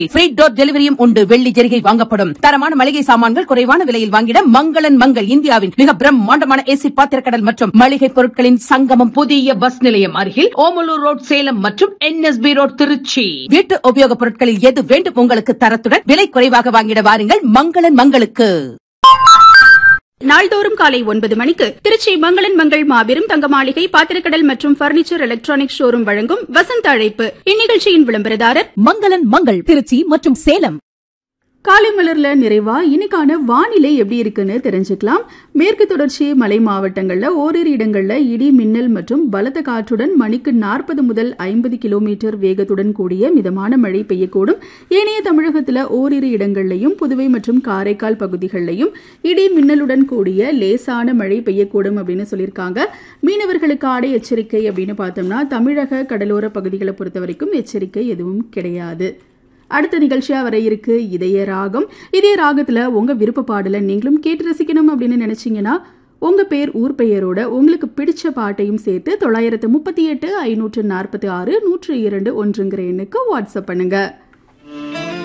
free door டெலிவரியும் உண்டு வெள்ளி ஜெரிகை வாங்கப்படும் தரமான மளிகை சாமான்கள் குறைவான விலையில் வாங்கிட மங்களன் மங்கள் இந்தியாவின் மிக பிரம்மாண்டமான ஏசி பாத்திரக்கடல் மற்றும் மளிகை பொருட்களின் சங்கமம் புதிய பஸ் நிலையம் அருகில் ஓமலூர் ரோட் சேலம் மற்றும் என்எஸ்பி ரோட் திருச்சி வீட்டு உபயோகப் பொருட்களில் எது வேண்டும் உங்களுக்கு தரத்துடன் விலை குறைவாக வாங்கிட வாருங்கள் மங்களன் மங்களுக்கு நாள்தோறும் காலை ஒன்பது மணிக்கு திருச்சி மங்களன் மங்கள் மாபெரும் தங்க மாளிகை பாத்திரக்கடல் மற்றும் பர்னிச்சர் எலக்ட்ரானிக் ஷோரூம் வழங்கும் வசந்த அழைப்பு இந்நிகழ்ச்சியின் விளம்பரதாரர் மங்களன் மங்கள் திருச்சி மற்றும் சேலம் காலை மலர்ல நிறைவா இன்னைக்கான வானிலை எப்படி இருக்குன்னு தெரிஞ்சுக்கலாம் மேற்கு தொடர்ச்சி மலை மாவட்டங்கள்ல ஓரிரு இடங்கள்ல இடி மின்னல் மற்றும் பலத்த காற்றுடன் மணிக்கு நாற்பது முதல் ஐம்பது கிலோமீட்டர் வேகத்துடன் கூடிய மிதமான மழை பெய்யக்கூடும் ஏனைய தமிழகத்துல ஓரிரு இடங்கள்லையும் புதுவை மற்றும் காரைக்கால் பகுதிகளிலையும் இடி மின்னலுடன் கூடிய லேசான மழை பெய்யக்கூடும் அப்படின்னு சொல்லியிருக்காங்க மீனவர்களுக்கு ஆடை எச்சரிக்கை அப்படின்னு பார்த்தோம்னா தமிழக கடலோர பகுதிகளை பொறுத்த வரைக்கும் எச்சரிக்கை எதுவும் கிடையாது அடுத்த நிகழ்ச்சியா வர இருக்கு இதய ராகம் இதய ராகத்துல உங்க விருப்ப பாடலை நீங்களும் கேட்டு ரசிக்கணும் அப்படின்னு நினைச்சீங்கன்னா உங்க பேர் ஊர் பெயரோட உங்களுக்கு பிடிச்ச பாட்டையும் சேர்த்து தொள்ளாயிரத்து முப்பத்தி எட்டு ஐநூற்று நாற்பத்தி ஆறு நூற்று இரண்டு ஒன்றுங்கிற எண்ணுக்கு வாட்ஸ்அப் பண்ணுங்க